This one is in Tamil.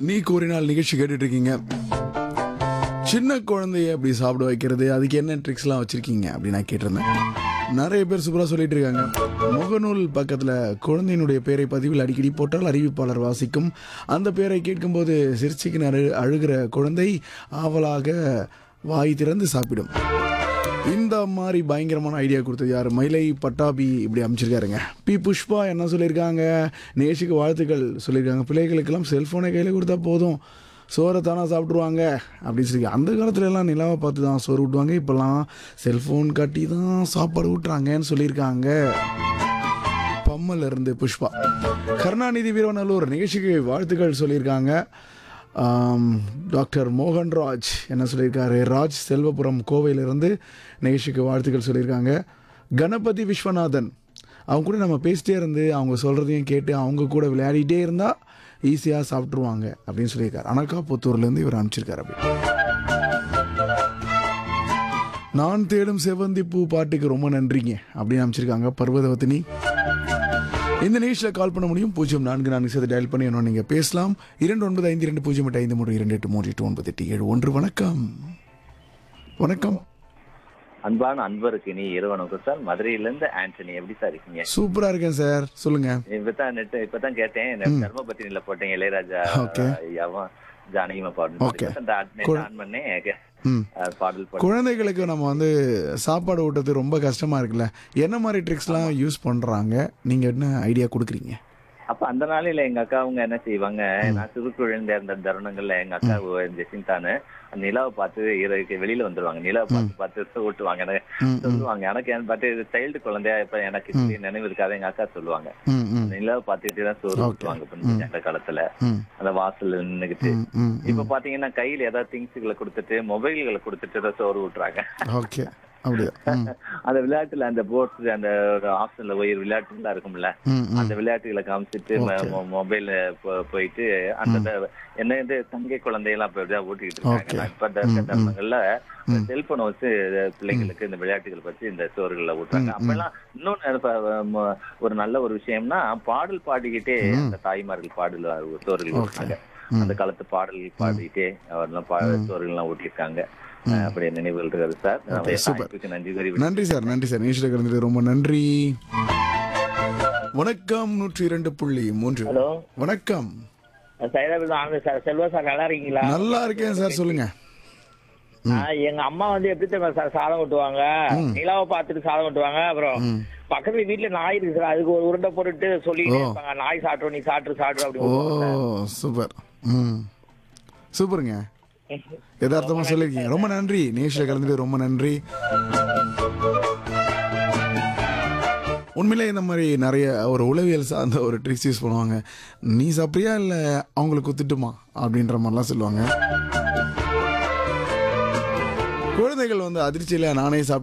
நீ கூறினால் நிகழ்ச்சி கேட்டுட்டு இருக்கீங்க சின்ன குழந்தைய அப்படி சாப்பிட வைக்கிறது அதுக்கு என்ன ட்ரிக்ஸ்லாம் வச்சிருக்கீங்க அப்படின்னு நான் கேட்டிருந்தேன் நிறைய பேர் சூப்பராக சொல்லிட்டு இருக்காங்க முகநூல் பக்கத்தில் குழந்தையினுடைய பேரை பதிவில் அடிக்கடி போட்டால் அறிவிப்பாளர் வாசிக்கும் அந்த பேரை கேட்கும்போது சிரிச்சுக்கு அழு அழுகிற குழந்தை ஆவலாக வாய் திறந்து சாப்பிடும் இந்த மாதிரி பயங்கரமான ஐடியா கொடுத்தது யார் மயிலை பட்டாபி இப்படி அமைச்சிருக்காருங்க பி புஷ்பா என்ன சொல்லியிருக்காங்க நேஷுக்கு வாழ்த்துக்கள் சொல்லியிருக்காங்க பிள்ளைகளுக்கெல்லாம் செல்ஃபோனை கையில் கொடுத்தா போதும் சோறை தானே சாப்பிட்ருவாங்க அப்படின்னு சொல்லி அந்த காலத்துல எல்லாம் நிலாவை பார்த்து தான் சோறு விட்டுவாங்க இப்போல்லாம் செல்ஃபோன் காட்டி தான் சாப்பாடு ஊட்டுறாங்கன்னு சொல்லியிருக்காங்க பம்மல் இருந்து புஷ்பா கருணாநிதி வீரநல்லூர் நிகழ்ச்சிக்கு வாழ்த்துக்கள் சொல்லியிருக்காங்க ஆம், டாக்டர் மோகன்ராஜ் என்ன சொல்லியிருக்காரு ராஜ் செல்வபுரம் கோவையிலிருந்து நிகழ்ச்சிக்கு வாழ்த்துக்கள் சொல்லியிருக்காங்க கணபதி விஸ்வநாதன் அவங்க கூட நம்ம பேசிட்டே இருந்து அவங்க சொல்கிறதையும் கேட்டு அவங்க கூட விளையாடிட்டே இருந்தால் ஈஸியாக சாப்பிட்ருவாங்க அப்படின்னு சொல்லியிருக்காரு அனக்கா புத்தூர்லேருந்து இவர் அனுப்பிச்சிருக்காரு அப்படி நான் தேடும் செவந்தி பூ பாட்டுக்கு ரொம்ப நன்றிங்க அப்படின்னு அமைச்சிருக்காங்க பர்வதவத்தினி இந்த நிகழ்ச்சியில் கால் பண்ண முடியும் பூஜ்ஜியம் நான்கு நான்கு சேர்த்து டயல் பண்ணி என்ன நீங்கள் பேசலாம் இரண்டு ஒன்பது ஐந்து இரண்டு பூஜ்ஜியம் எட்டு ஐந்து மூன்று இரண்டு எட்டு மூன்று எட்டு ஒன்பது எட்டு ஏழு ஒன்று வணக்கம் வணக்கம் அன்பான அன்பருக்கு நீ இரவனுக்கு சார் மதுரையில இருந்து ஆண்டனி எப்படி சார் இருக்கீங்க சூப்பரா இருக்கேன் சார் சொல்லுங்க இப்பதான் நெட் இப்பதான் கேட்டேன் எனக்கு தர்மபத்தினில போட்டேன் இளையராஜா Okay. ஐயாவும் ஜானகிமா Okay. பாடணும் நெட் ஆன் பண்ணேன் கே- ம் அஹ் பாடல் பாடு குழந்தைகளுக்கு நம்ம வந்து சாப்பாடு ஊட்டுறது ரொம்ப கஷ்டமா இருக்குல்ல என்ன மாதிரி ட்ரிக்ஸ்லாம் யூஸ் பண்றாங்க நீங்க என்ன ஐடியா கொடுக்குறீங்க அப்ப அந்த நாளையில எங்க அக்கா அவங்க என்ன செய்வாங்க நான் சிறு குழந்தை இருந்த தருணங்கள்ல எங்க அக்கா ஜெசிந்தானு அந்த நிலாவை பார்த்து இரவுக்கு வெளியில வந்துருவாங்க நிலாவை பார்த்து பார்த்து ஓட்டுவாங்க எனக்கு ம், ம், சொல்லுவாங்க எனக்கு என்ன பார்த்து சைல்டு குழந்தையா இப்ப எனக்கு இப்படி நினைவு இருக்காது எங்க அக்கா சொல்லுவாங்க ம், ம், அந்த நிலாவை பார்த்துக்கிட்டே தான் சோறு ஊட்டுவாங்க இப்ப அந்த காலத்துல ம், அந்த வாசல்ல நின்னுகிட்டு ம், ம், இப்ப பாத்தீங்கன்னா கையில ஏதாவது திங்ஸ்களை கொடுத்துட்டு மொபைல்களை கொடுத்துட்டு தான் சோறு ஊட்டுறாங்க ஓகே அப்படியா ம், அந்த விளையாட்டுல அந்த போர்ட்ஸ் அந்த ஆப்ஷன்ல போய் விளையாட்டுலாம் இருக்கும்ல ம், ம். அந்த விளையாட்டுகளை காமிச்சிட்டு மொபைல் போயிட்டு அந்த த- என்ன இது தங்கை குழந்தையெல்லாம் இப்ப இப்படிதான் ஊட்டிக்கிட்டு இருக்காங்க Okay. நான் இப்ப இந்த இருக்க தருணங்கள்ல செல்போனை வச்சு பிள்ளைங்களுக்கு இந்த விளையாட்டுகள் பத்தி இந்த சோறுகளை ஊட்டுறாங்க அப்பெல்லாம் இன்னொன்னு இப்ப, ம, ஒரு நல்ல ஒரு விஷயம்னா பாடல் பாடிக்கிட்டே அந்த தாய்மார்கள் பாடல் சோறுகள் ஊட்டுறாங்க அந்த காலத்து பாடல்கள் பாடிக்கிட்டே அவர்லாம் பா சோறுகள்லாம் ஊட்டியிருக்காங்க அஹ் அப்படி நினைவுகள் இருக்காது சார் நம்முடைய super. வாய்ப்புக்கு நன்றி கூறி நன்றி சார் நன்றி சார் நிகழ்ச்சியில் கலந்துட்டு ரொம்ப நன்றி வணக்கம் நூற்றி இரண்டு புள்ளி மூன்று ஹலோ வணக்கம் சைதாபுரம் ஆனந்த் சார் செல்வா சார் நல்லா இருக்கீங்களா நல்லா இருக்கேன் சார் சொல்லுங்க ஆ, எங்க அம்மா வந்து எப்படி தெரியுமா சார் சாதம் ஓட்டுவாங்க நிலாவை பார்த்துட்டு சாதம் ஓட்டுவாங்க அப்புறம் பக்கத்துல வீட்டுல நாய் இருக்கு சார் அதுக்கு ஒரு உருண்டை போட்டுட்டு சொல்லிட்டே ஓ. இருப்பாங்க நாய் சாப்பிட்றோம் நீ சாப்பிட்டு சாப்பிட்டு அப்படி ஓ ஓட்டுவாங்க சூப்பர் ம் சூப்பருங்க யதார்த்தமா சொல்லியிருக்கீங்க ரொம்ப நன்றி நிகழ்ச்சியில் கலந்துட்டு ரொம்ப நன்றி உண்மையிலே இந்த மாதிரி நிறைய ஒரு உளவியல் சார்ந்த ஒரு ட்ரிக்ஸ் யூஸ் பண்ணுவாங்க நீ சாப்பிட்றியா இல்லை அவங்களுக்கு குத்துட்டுமா அப்படின்ற மாதிரிலாம் சொல்லுவாங்க குழந்தைகள் வந்து அதிர்ச்சியில் நானே சாப்பிட்டு